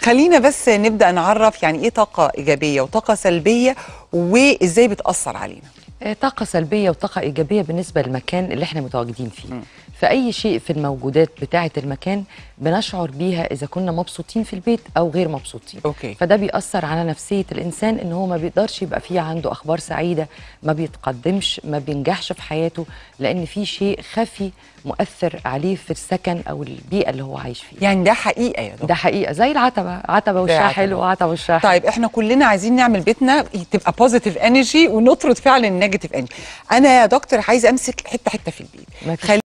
خلينا بس نبدا نعرف يعني ايه طاقه ايجابيه وطاقه سلبيه وازاي بتاثر علينا آه، طاقة سلبية وطاقة إيجابية بالنسبة للمكان اللي احنا متواجدين فيه فأي شيء في الموجودات بتاعة المكان بنشعر بيها إذا كنا مبسوطين في البيت أو غير مبسوطين أوكي. فده بيأثر على نفسية الإنسان إن هو ما بيقدرش يبقى فيه عنده أخبار سعيدة ما بيتقدمش ما بينجحش في حياته لأن في شيء خفي مؤثر عليه في السكن أو البيئة اللي هو عايش فيها يعني ده حقيقه يا دكتور ده حقيقة زي العتبة عتبة وشها عتبة. حلو وعتبة وشها حلو طيب احنا كلنا عايزين نعمل بيتنا تبقى بوزيتيف انرجي ونطرد فعلا النيجاتيف انرجي انا يا دكتور عايزه امسك حته حته في البيت مفيش خلي